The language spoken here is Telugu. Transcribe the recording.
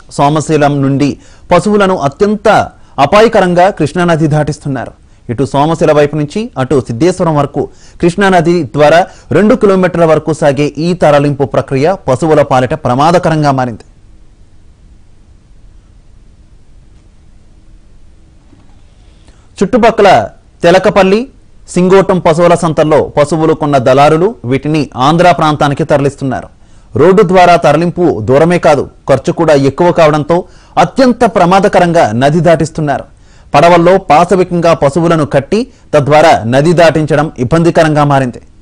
సోమశీలం నుండి పశువులను అత్యంత అపాయకరంగా కృష్ణానది దాటిస్తున్నారు ఇటు సోమశిల వైపు నుంచి అటు సిద్ధేశ్వరం వరకు కృష్ణానది ద్వారా రెండు కిలోమీటర్ల వరకు సాగే ఈ తరలింపు ప్రక్రియ పశువుల పాలిట ప్రమాదకరంగా మారింది చుట్టుపక్కల తెలకపల్లి సింగోటం పశువుల సంతల్లో పశువులు కొన్న దళారులు వీటిని ఆంధ్ర ప్రాంతానికి తరలిస్తున్నారు రోడ్డు ద్వారా తరలింపు దూరమే కాదు ఖర్చు కూడా ఎక్కువ కావడంతో అత్యంత ప్రమాదకరంగా నది దాటిస్తున్నారు పడవల్లో పాశవికంగా పశువులను కట్టి తద్వారా నది దాటించడం ఇబ్బందికరంగా మారింది